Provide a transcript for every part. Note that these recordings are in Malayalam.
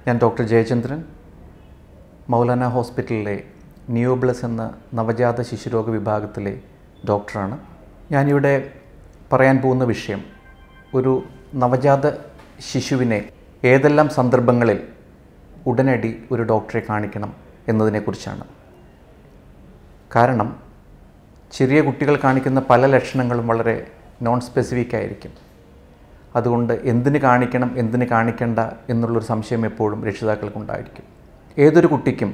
ഞാൻ ഡോക്ടർ ജയചന്ദ്രൻ മൗലാന ഹോസ്പിറ്റലിലെ നിയോബ്ലസ് എന്ന നവജാത ശിശുരോഗ വിഭാഗത്തിലെ ഡോക്ടറാണ് ഞാനിവിടെ പറയാൻ പോകുന്ന വിഷയം ഒരു നവജാത ശിശുവിനെ ഏതെല്ലാം സന്ദർഭങ്ങളിൽ ഉടനടി ഒരു ഡോക്ടറെ കാണിക്കണം എന്നതിനെക്കുറിച്ചാണ് കാരണം ചെറിയ കുട്ടികൾ കാണിക്കുന്ന പല ലക്ഷണങ്ങളും വളരെ നോൺ സ്പെസിഫിക് ആയിരിക്കും അതുകൊണ്ട് എന്തിന് കാണിക്കണം എന്തിന് കാണിക്കണ്ട എന്നുള്ളൊരു സംശയം എപ്പോഴും രക്ഷിതാക്കൾക്കുണ്ടായിരിക്കും ഏതൊരു കുട്ടിക്കും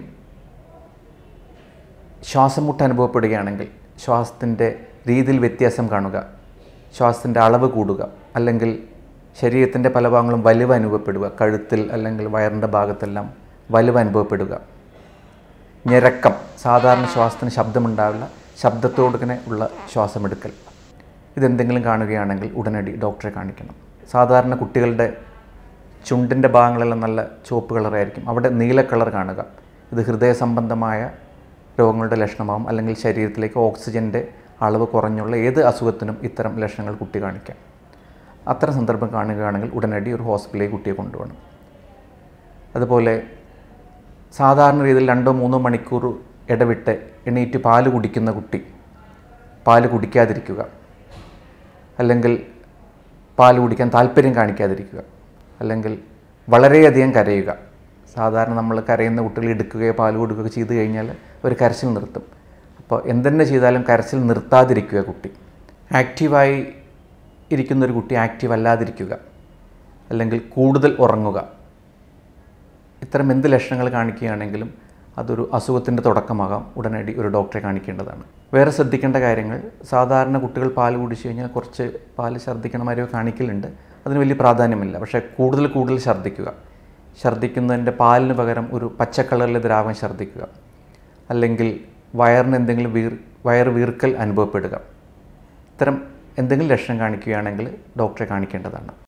ശ്വാസം മുട്ട് അനുഭവപ്പെടുകയാണെങ്കിൽ ശ്വാസത്തിൻ്റെ രീതിയിൽ വ്യത്യാസം കാണുക ശ്വാസത്തിൻ്റെ അളവ് കൂടുക അല്ലെങ്കിൽ ശരീരത്തിൻ്റെ പല ഭാഗങ്ങളും വലിവ് അനുഭവപ്പെടുക കഴുത്തിൽ അല്ലെങ്കിൽ വയറിൻ്റെ ഭാഗത്തെല്ലാം വലിവ് അനുഭവപ്പെടുക ഞെരക്കം സാധാരണ ശ്വാസത്തിന് ശബ്ദമുണ്ടാവില്ല ശബ്ദത്തോടുങ്ങനെ ഉള്ള ശ്വാസമെടുക്കൽ ഇതെന്തെങ്കിലും കാണുകയാണെങ്കിൽ ഉടനടി ഡോക്ടറെ കാണിക്കണം സാധാരണ കുട്ടികളുടെ ചുണ്ടിൻ്റെ ഭാഗങ്ങളെല്ലാം നല്ല ചുവപ്പ് കളറായിരിക്കും അവിടെ നീല കളർ കാണുക ഇത് ഹൃദയ സംബന്ധമായ രോഗങ്ങളുടെ ലക്ഷണമാവും അല്ലെങ്കിൽ ശരീരത്തിലേക്ക് ഓക്സിജൻ്റെ അളവ് കുറഞ്ഞുള്ള ഏത് അസുഖത്തിനും ഇത്തരം ലക്ഷണങ്ങൾ കുട്ടി കാണിക്കാം അത്തരം സന്ദർഭം കാണുകയാണെങ്കിൽ ഉടനടി ഒരു ഹോസ്പിറ്റലിലേക്ക് കുട്ടിയെ കൊണ്ടുപോകണം അതുപോലെ സാധാരണ രീതിയിൽ രണ്ടോ മൂന്നോ മണിക്കൂർ ഇടവിട്ട് എണീറ്റ് പാല് കുടിക്കുന്ന കുട്ടി പാല് കുടിക്കാതിരിക്കുക അല്ലെങ്കിൽ പാൽ കുടിക്കാൻ താല്പര്യം കാണിക്കാതിരിക്കുക അല്ലെങ്കിൽ വളരെയധികം കരയുക സാധാരണ നമ്മൾ കരയുന്ന കുട്ടികൾ എടുക്കുകയോ പാൽ കൊടുക്കുകയോ ചെയ്തു കഴിഞ്ഞാൽ ഒരു കരച്ചിൽ നിർത്തും അപ്പോൾ എന്തെന്നെ ചെയ്താലും കരച്ചിൽ നിർത്താതിരിക്കുക കുട്ടി ആക്റ്റീവായി ഇരിക്കുന്ന ഒരു കുട്ടി ആക്റ്റീവ് അല്ലാതിരിക്കുക അല്ലെങ്കിൽ കൂടുതൽ ഉറങ്ങുക ഇത്തരം എന്ത് ലക്ഷണങ്ങൾ കാണിക്കുകയാണെങ്കിലും അതൊരു അസുഖത്തിൻ്റെ തുടക്കമാകാം ഉടനടി ഒരു ഡോക്ടറെ കാണിക്കേണ്ടതാണ് വേറെ ശ്രദ്ധിക്കേണ്ട കാര്യങ്ങൾ സാധാരണ കുട്ടികൾ പാൽ കുടിച്ചു കഴിഞ്ഞാൽ കുറച്ച് പാൽ ഛർദ്ദിക്കണമാരോ കാണിക്കലുണ്ട് അതിന് വലിയ പ്രാധാന്യമില്ല പക്ഷേ കൂടുതൽ കൂടുതൽ ഛർദ്ദിക്കുക ഛർദ്ദിക്കുന്നതിൻ്റെ പാലിന് പകരം ഒരു പച്ച കളറിലെ ദ്രാവകം ഛർദ്ദിക്കുക അല്ലെങ്കിൽ വയറിന് എന്തെങ്കിലും വീർ വയറ് വീർക്കൽ അനുഭവപ്പെടുക ഇത്തരം എന്തെങ്കിലും ലക്ഷണം കാണിക്കുകയാണെങ്കിൽ ഡോക്ടറെ കാണിക്കേണ്ടതാണ്